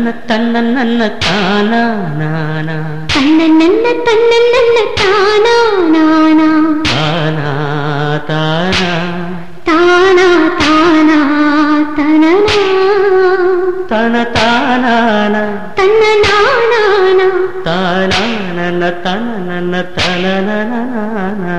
నన్న తన్న నన్న తానా నానా తన్నన్న తన్నన్న తానా నానా తానా తానా తానా తానా తననా తన తానానా తన్న నానా తానా నన్న తన నన్న తన నానా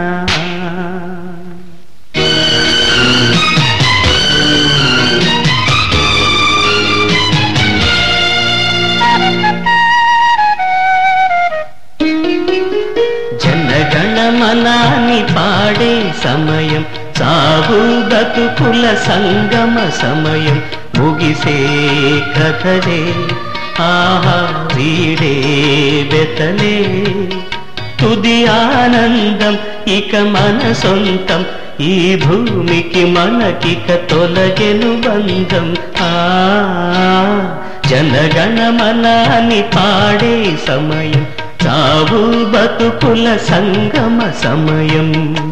జనగణమనాన్ని పాడే సమయం సాగు బతుకుల సంగమ సమయం ముగిసే కథలే ఆహా వీడే బెతలే తుది ఆనందం ఇక మన సొంతం ఈ భూమికి మనకిక తొలగెను బంధం ఆ జనగణమనాన్ని పాడే సమయం చావు బతుకుల సంగమ సమయం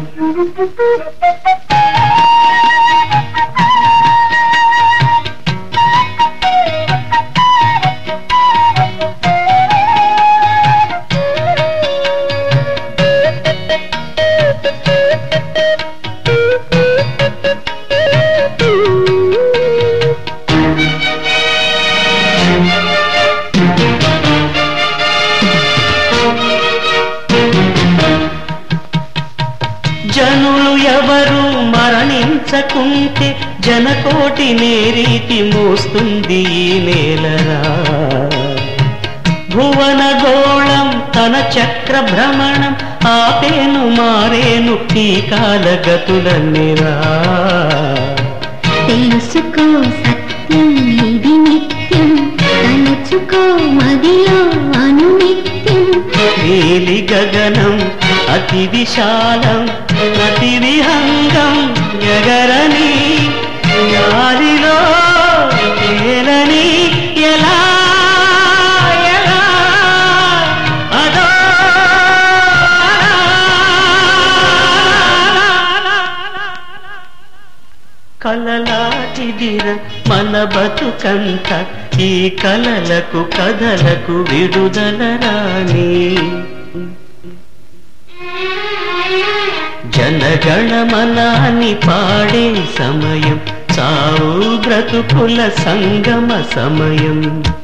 జనులు ఎవరు మరణించకుంటే జనకోటి నేరీతి మోస్తుంది ఈ నేలరా భువన గోళం తన చక్ర భ్రమణం ఆపేను మారేను ఈ కాలగతులన్నిరా తెలుసుకో సత్యం ఇది నిత్యం తలుచుకో మదిలో అనునిత్యం నీలి గగనం అతి విశాలం అతి విహంగం ఎగరని గాలిలో తేలని ఎలా ఎలా అదో కలలాటిదిర మన బతుకంత ఈ కలలకు కథలకు విడుదల రాని జనగణమనాన్ని పాడే సమయం చావు బ్రతుకుల సంగమ సమయం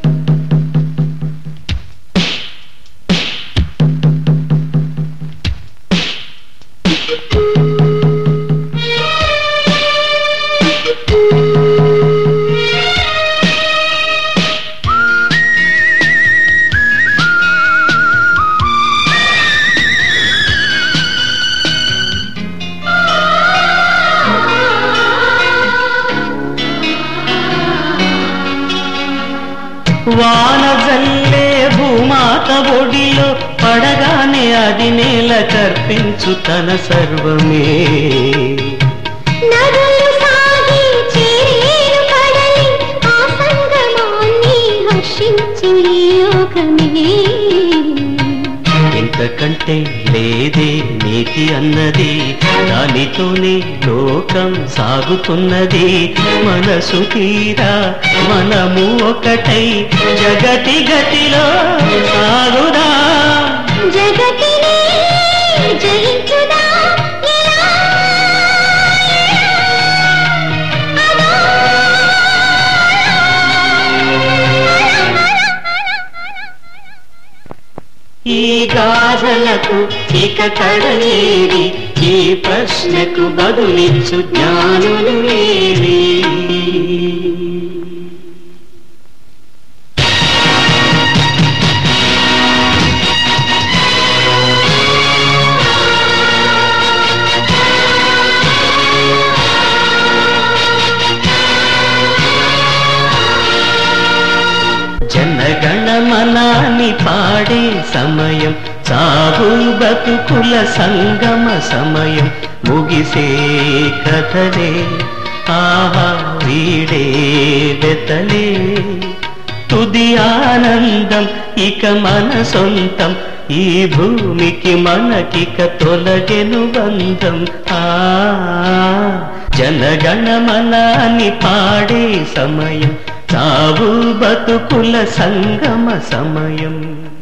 వాన జల్లే భూమాత ఒడిలో పడగానే అది నేల కర్పించు తన సర్వమే నదులు సాగి చేరేరు కడలి ఆ సంగమాన్ని హర్షించు ఈ యోగమే ఇంతకంటే లేదే నీతి అన్నది దానితోనే లోకం సాగుతున్నది మనసు తీరా మనము ఒకటై జగతి గతిలో సాగుదా జగతిని జయించుదా ఎలా? ఈ గాథలకు ఇక కడలేరి ఈ ప్రశ్నకు బదులిచ్చు జ్ఞానులు లేరి జనగణమనాన్ని పాడే సమయం సాగు బతుకుల సంగమ సమయం ముగిసే కథలే ఆహా వీడే బెతలే తుది ఆనందం ఇక మన సొంతం ఈ భూమికి మనకిక తొలగెను బంధం ఆ జనగణమనాన్ని పాడే సమయం చావు బతుకుల సంగమ సమయం